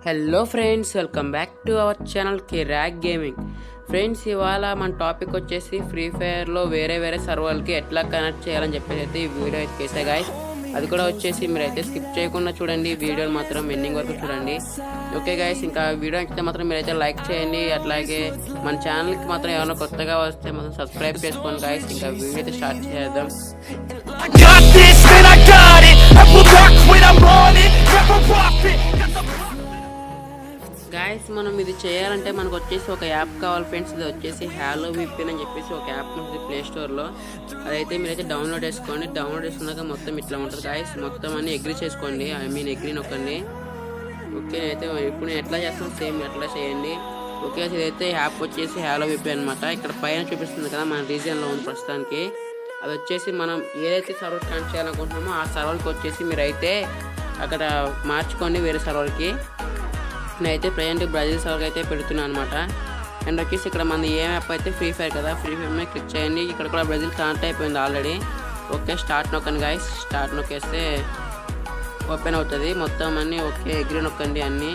Hello friends welcome back to our channel Kirak gaming friends ఇవాళ మన topic వచ్చేసి free ఫైర్లో వేరే వేరే సర్వర్లకి ఎట్లా కనెక్ట్ చేయాలని చెప్పేసి అయితే ఈ వీడియో అయితే చేసా గాయస్ అది కూడా వచ్చేసి మీరైతే స్కిప్ చేయకుండా చూడండి ఈ వీడియోని మాత్రం ఎండింగ్ వరకు చూడండి ఓకే గాయస్ ఇంకా వీడియో నచ్చితే మాత్రం మీరైతే లైక్ చేయండి అట్లాగే మన ఛానల్కి మాత్రం ఏమైనా కొత్తగా వస్తే మాత్రం సబ్స్క్రైబ్ చేసుకోండి గాయస్ ఇంకా వీడియో అయితే స్టార్ట్ చేద్దాం I got this, man, I got it. I will rock when I'm on it. Never rock it. 'cause I'm guys మనం ఇది చేయాలంటే మనకు వచ్చేసి ఒక యాప్ కావాలి ఫ్రెండ్స్ ఇది వచ్చేసి హ్యాలో విపిన్ అని చెప్పేసి ఒక యాప్ ఉంటుంది ప్లే స్టోర్లో అదైతే మీరైతే డౌన్లోడ్ చేసుకోండి డౌన్లోడ్ చేసుకున్నాక మొత్తం ఇట్లా ఉంటుంది గాయస్ మొత్తం అన్ని ఎగ్రీ చేసుకోండి ఐ మీన్ ఎగ్రీ నొక్కండి ఓకే అయితే ఇప్పుడు నేను ఎట్లా చేస్తాను సేమ్ ఎట్లా చేయండి ఓకే ఇదైతే యాప్ వచ్చేసి హ్యాలో విపి అనమాట ఇక్కడ పైన చూపిస్తుంది కదా మన రీజియన్లో ఉంది ప్రస్తుతానికి అది వచ్చేసి మనం ఏదైతే సర్వర్ కనెక్ట్ చేయాలనుకుంటున్నామో ఆ సర్వర్కి వచ్చేసి మీరైతే అక్కడ మార్చుకోండి వేరే సర్వర్కి నేనైతే ప్రజెంట్ బ్రెజిల్ సర్వర్కి అయితే పెడుతున్నాను అనమాట అండ్ వచ్చేసి ఇక్కడ మన ఏ యాప్ అయితే ఫ్రీ ఫైర్ కదా ఫ్రీ ఫైర్ మీద క్లిక్ చేయండి ఇక్కడ కూడా బ్రెజిల్ కనెక్ట్ అయిపోయింది ఆల్రెడీ ఓకే స్టార్ట్ నొక్కండి గాయస్ స్టార్ట్ నొక్కేస్తే ఓపెన్ అవుతుంది మొత్తం అన్నీ ఓకే ఎగ్రీ నొక్కండి అన్నీ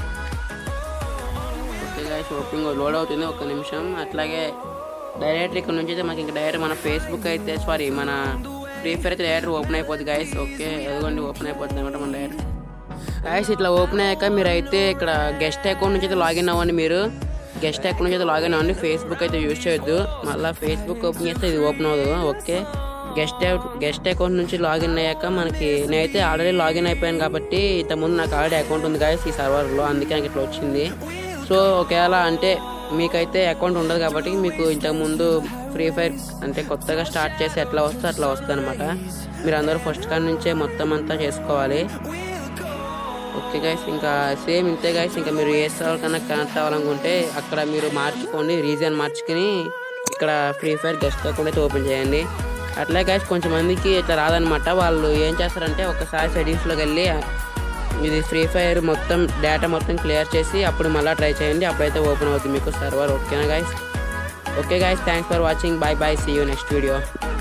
ఓకే గాయస్ ఓపెన్ లోడ్ అవుతుంది ఒక నిమిషం అట్లాగే డైరెక్ట్ ఇక్కడ నుంచి అయితే మనకి ఇంకా డైరెక్ట్ మన ఫేస్బుక్ అయితే సారీ మన ఫ్రీ ఫైర్ అయితే డైరెక్ట్ ఓపెన్ అయిపోద్ది గాయస్ ఓకే ఎదుగోండి ఓపెన్ అయిపోతుంది అనమాట మన డైరెక్ట్ గాయస్ ఇట్లా ఓపెన్ అయ్యాక మీరు అయితే ఇక్కడ గెస్ట్ అకౌంట్ నుంచి అయితే లాగిన్ అవ్వండి మీరు గెస్ట్ అకౌంట్ నుంచి అయితే లాగిన్ అవ్వండి ఫేస్బుక్ అయితే యూజ్ చేయొద్దు మళ్ళీ ఫేస్బుక్ ఓపెన్ చేస్తే ఇది ఓపెన్ అవ్వదు ఓకే గెస్ట్ గెస్ట్ అకౌంట్ నుంచి లాగిన్ అయ్యాక మనకి నేనైతే ఆల్రెడీ లాగిన్ అయిపోయాను కాబట్టి ఇంతకుముందు నాకు ఆల్రెడీ అకౌంట్ ఉంది గాయస్ ఈ సర్వర్లో అందుకే నాకు ఇట్లా వచ్చింది సో ఒకవేళ అంటే మీకైతే అకౌంట్ ఉండదు కాబట్టి మీకు ఇంతకుముందు ఫ్రీ ఫైర్ అంటే కొత్తగా స్టార్ట్ చేసి ఎట్లా వస్తే అట్లా వస్తుంది అనమాట మీరు అందరూ ఫస్ట్ కాడ నుంచే మొత్తం అంతా చేసుకోవాలి ఓకే గైస్ ఇంకా సేమ్ ఇంతే గైస్ ఇంకా మీరు ఏ సర్వర్ కన్నా కనెక్ట్ అవ్వాలనుకుంటే అక్కడ మీరు మార్చుకోండి రీజన్ మార్చుకుని ఇక్కడ ఫ్రీ ఫైర్ గెస్ట్ అకౌంట్ అయితే ఓపెన్ చేయండి అట్లా గైస్ కొంచెం మందికి ఇట్లా రాదనమాట వాళ్ళు ఏం చేస్తారంటే ఒకసారి సెట్టింగ్స్లోకి వెళ్ళి ఇది ఫ్రీ ఫైర్ మొత్తం డేటా మొత్తం క్లియర్ చేసి అప్పుడు మళ్ళీ ట్రై చేయండి అప్పుడైతే ఓపెన్ అవుతుంది మీకు సర్వర్ ఓకేనా guys okay guys thanks for watching bye bye see you next video